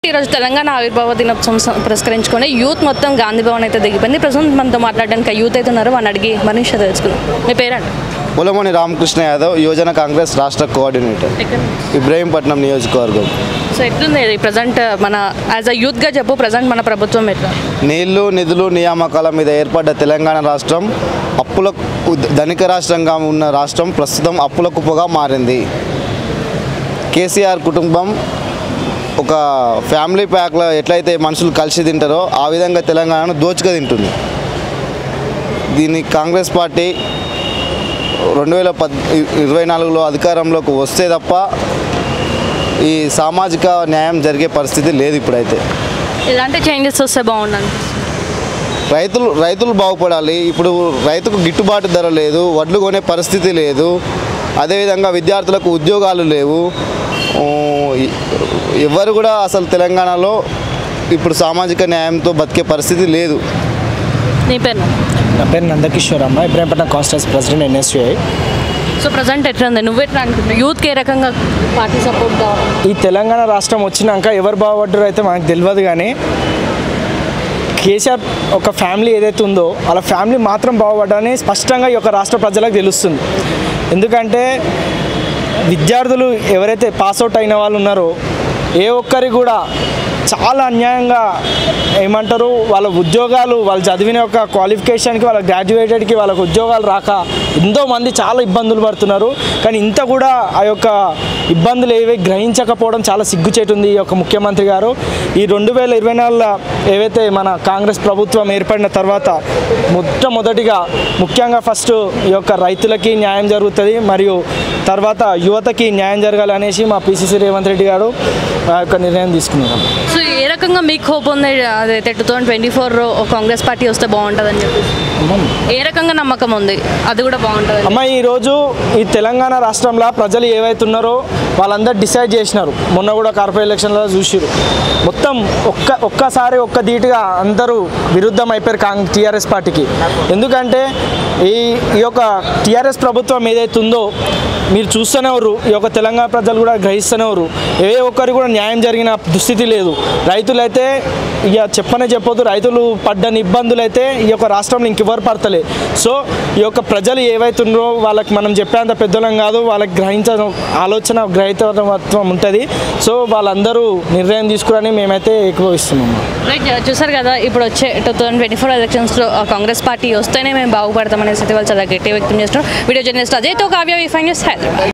ఈరోజు తెలంగాణ ఆవిర్భావ దినోత్సవం సం- పురస్కరించుకొని యూత్ మొత్తం గాంధీ భవన్ అయితే దిగిపోయింది ప్రస్తుతం మనతో మాట్లాడడానికి ఆ యూత్ అయితే ఉన్నారు వాళ్ళని అడిగి మనిషి తెలుసుకుందాం మీ పేరండి పొలమని రామకృష్ణ యాదవ్ యువజన కాంగ్రెస్ రాష్ట్ర కోఆర్డినేటర్ ఇబ్రహీంపట్నం నియోజకవర్గం సో ఎట్లుంది ఇది ప్రజెంట్ మన యాజ్ అ యూత్గా చెప్పు ప్రజెంట్ మన ప్రభుత్వం ఎట్లా నీళ్లు నిధులు నియామకాల మీద ఏర్పడ్డ తెలంగాణ రాష్ట్రం అప్పుల ధనిక రాష్ట్రంగా ఉన్న రాష్ట్రం ప్రస్తుతం అప్పుల కుప్పగా మారింది కేసీఆర్ కుటుంబం ఒక ఫ్యామిలీ ప్యాక్లో ఎట్లయితే మనుషులు కలిసి తింటారో ఆ విధంగా తెలంగాణను దోచుక తింటుంది దీన్ని కాంగ్రెస్ పార్టీ రెండు వేల పద్ ఇరవై నాలుగులో అధికారంలోకి వస్తే తప్ప ఈ సామాజిక న్యాయం జరిగే పరిస్థితి లేదు ఇప్పుడైతే ఇలాంటి చేంజెస్ వస్తే బాగుండదు రైతులు రైతులు బాగుపడాలి ఇప్పుడు రైతుకు గిట్టుబాటు ధర లేదు వడ్లు కొనే పరిస్థితి లేదు అదేవిధంగా విద్యార్థులకు ఉద్యోగాలు లేవు ఊ, ఎ- ఎవరు కూడా అసలు తెలంగాణలో ఇప్పుడు సామాజిక న్యాయంతో బతికే పరిస్థితి లేదు నీ పేరు నా పేరు నందకిషోర్ అమ్మ Ibrahimpatnam constituency president NSUI so present ఎట్లా ఉంది నువ్వు ఎట్లా అనుకుంటున్నావు యూత్కి ఏ రకంగా పార్టీ సపోర్ట్ కావాలి ఈ తెలంగాణ రాష్ట్రం వచ్చినాక ఎవరు బాగుపడ్డారో అయితే మనకు తెలియదు కానీ కేసీఆర్ ఒక ఫ్యామిలీ ఏదైతే ఉందో వాళ్ళ ఫ్యామిలీ మాత్రం బాగుపడ్డాని స్పష్టంగా ఈ యొక్క రాష్ట్ర ప్రజలకు తెలుస్తుంది ఎందుకంటే విద్యార్థులు ఎవరైతే పాస్అవుట్ అయిన వాళ్ళు ఉన్నారో ఏ ఒక్కరికి కూడా చాలా అన్యాయంగా ఏమంటారు వాళ్ళ ఉద్యోగాలు వాళ్ళు చదివిన యొక్క క్వాలిఫికేషన్కి వాళ్ళ గ్రాడ్యుయేటెడ్కి వాళ్ళకి ఉద్యోగాలు రాక ఎంతో మంది చాలా ఇబ్బందులు పడుతున్నారు కానీ ఇంత కూడా ఆ యొక్క ఇబ్బందులు ఏవి గ్రహించకపోవడం చాలా సిగ్గుచేటుంది ఈ యొక్క ముఖ్యమంత్రి గారు ఈ రెండు వేల ఇరవై నాలుగులో ఏవైతే మన కాంగ్రెస్ ప్రభుత్వం ఏర్పడిన తర్వాత మొట్టమొదటిగా ముఖ్యంగా ఫస్ట్ ఈ యొక్క రైతులకి న్యాయం జరుగుతుంది మరియు తర్వాత యువతకి న్యాయం జరగాలి అనేసి మా పిసిసి రేవంత్ రెడ్డి గారు ఆ యొక్క నిర్ణయం తీసుకున్నారు సో ఏ రకంగా మీకు హోప్ ఉంది అదైతే two thousand twenty four Congress party వస్తే బాగుంటుందని చెప్పి ఏ రకంగా నమ్మకం ఉంది అది కూడా బాగుంటుంది అమ్మ ఈరోజు ఈ తెలంగాణ రాష్ట్రంలో ప్రజలు ఏవైతున్నారో వాళ్ళందరూ డిసైడ్ చేసినారు మొన్న కూడా కార్పొరేట్ ఎలక్షన్లో చూసిరు మొత్తం ఒక్క ఒక్కసారి ఒక్క ధీటుగా అందరూ విరుద్ధం అయిపోయారు కాంగ్ టీఆర్ఎస్ పార్టీకి ఎందుకంటే ఈ ఈ యొక్క టీఆర్ఎస్ ప్రభుత్వం ఏదైతే ఉందో మీరు చూస్తూనే ఉన్నారు ఈ యొక్క తెలంగాణ ప్రజలు కూడా గ్రహిస్తూనే ఉన్నారు ఏ ఒక్కరికి కూడా న్యాయం జరిగిన దుస్థితి లేదు రైతులైతే ఇక చెప్పనే చెప్పొద్దు రైతులు పడ్డని ఇబ్బందులు అయితే ఈ యొక్క రాష్ట్రంలో ఇంకెవరు పడతలే సో ఈ యొక్క ప్రజలు ఏవైతున్నారో వాళ్ళకి మనం చెప్పేంత పెద్దలం కాదు వాళ్ళకి గ్రహించడం ఆలోచన గ్రహితత్వం ఉంటుంది సో వాళ్ళందరూ నిర్ణయం తీసుకురని మేమైతే ఎక్కువ రైట్ చూసారు కదా ఇప్పుడు వచ్చే టూ థౌసండ్ ట్వంటీ ఫోర్ ఎలక్షన్స్లో కాంగ్రెస్ పార్టీ వస్తేనే మేము బాగుపడతామనేసి అయితే వాళ్ళు చాలా గట్టిగా వ్యక్తం చేస్తున్నారు వీడియో జర్నలిస్ట్ అజయ్తో కావ్య విఫైన్ న్యూస్ హైదరాబాద్